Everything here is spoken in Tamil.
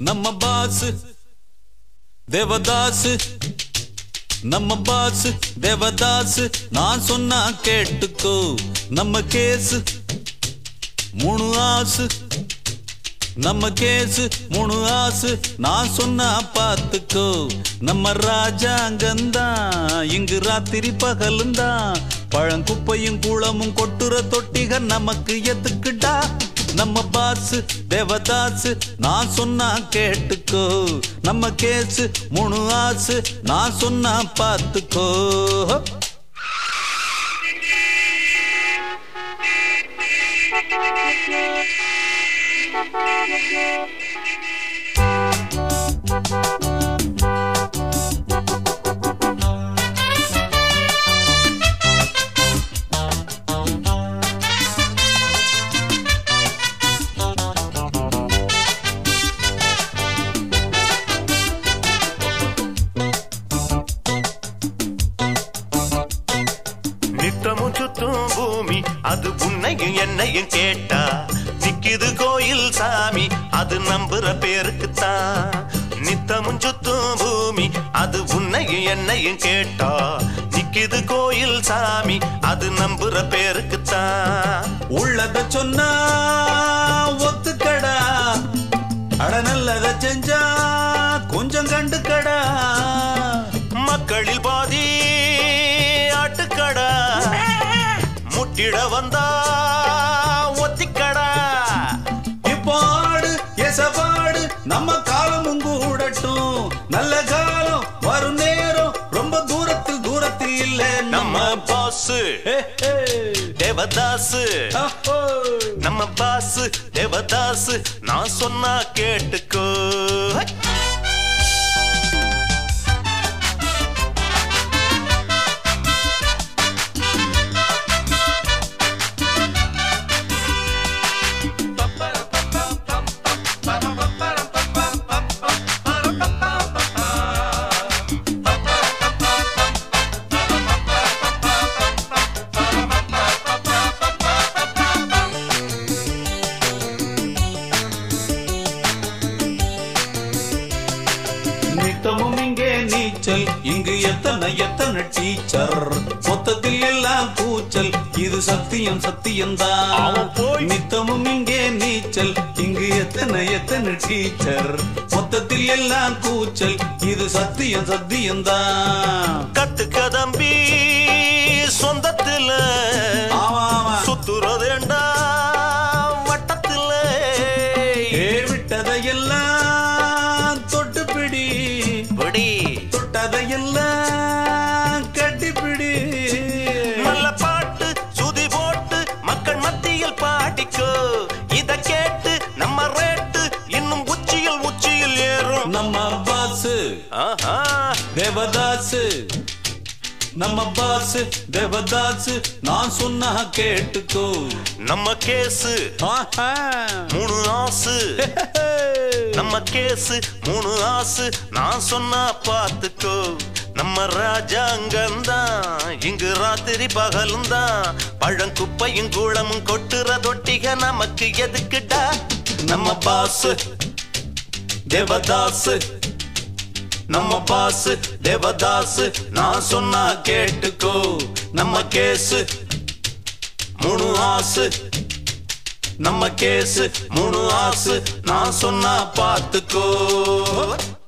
நம்ம பாஸ் தேவதாஸ் நம்ம பாஸ் தேவதாஸ் நான் சொன்னா கேட்டுக்கோ நம்ம கேஸ் மூணு ஆசு நம்ம கேஸ் மூணு ஆசு நான் சொன்னா பார்த்துக்கோ நம்ம ராஜாங்கந்தான் இங்கு ராத்திரி பகலுந்தான் பழங்குப்பையும் குளமும் கொட்டுற தொட்டிக நமக்கு எதுக்குடா நம்ம பாஸ் தேவதாஸ் நான் சொன்னா கேட்டுக்கோ நம்ம கேஸ் மூணு ஆசு நான் சொன்னா பார்த்துக்கோ நித்தமும் சுத்தும் பூமி அது உன்னையும் என்னையும் கேட்டா நிக்குது கோயில் சாமி அது நம்புற பேருக்குத்தான் நித்தமும் சுத்தும் பூமி அது உன்னையும் என்னையும் கேட்டா நிக்குது கோயில் சாமி அது நம்புற பேருக்குத்தான் உள்ளத சொன்னா ஒத்துக்கடா அட நல்லத செஞ்சா கொஞ்சம் கண்டுக்கடா மக்களில் பாதி ஆட்டுக்கடா முட்டிட வந்தா ஒத்திக்கடா இப்போ ஆடு எசபாடு நம்ம காலமும் கூடட்டும் நல்ல காலம் வரும் நேரம் ரொம்ப தூரத்தில் தூரத்தில் இல்ல நம்ம பாஸ் ஹே, ஹே. தேவதாஸ் அஹோ. நம்ம பாஸ் தேவதாஸ் நான் சொன்னா கேட்டுக்கோ நித்தமும் இங்கே நீச்சல் இங்கு எத்தனை எத்தனை டீச்சர் மொத்தத்தில் எல்லாம் கூச்சல் இது சத்தியம் சத்தியம்தான் அவன் போய். நித்தமும் இங்கே நீச்சல் இங்கு எத்தனை எத்தனை டீச்சர் மொத்தத்தில் எல்லாம் கூச்சல் இது சத்தியம் சத்தியம்தான் கத்துக்க தம்பி சொந்தத்துல ஆமா ஆமா சுத்துறதேண்டா வட்டத்துல ஏ விட்டதையெல்லாம் தொட்டுப்பிடி பிடி தொட்டதையெல்லாம் கட்டிப்பிடி நல்ல பாட்டு சுதி போட்டு மக்கள் மத்தியில் பாடிக்கோ இத கேட்டு நம்ம ரேட்டு இன்னும் உச்சியில் உச்சியில் ஏறும் நம்ம பாஸ் ஆஹா தேவதாஸ் நம்ம பாஸ் தேவதாஸ் நான் சொன்னா கேட்டுக்கோ நம்ம கேசு ஆஹா. மூணு ஆசு நம்ம கேசு மூணு ஆசு நான் சொன்னா பார்த்துக்கோ நம்ம ராஜாங்கந்தான் இங்கு ராத்திரி பகலும் தான் பழங்குப்பையும் கூளமும் கொட்டுற தொட்டிக நமக்கு எதுக்குடா நம்ம பாஸ் தேவதாஸ் நம்ம பாஸ் தேவதாஸ் நான் சொன்னா கேட்டுக்கோ நம்ம கேஸ் மூணு ஆசு நம்ம கேஸ் மூணு ஆசு நான் சொன்னா பார்த்துக்கோ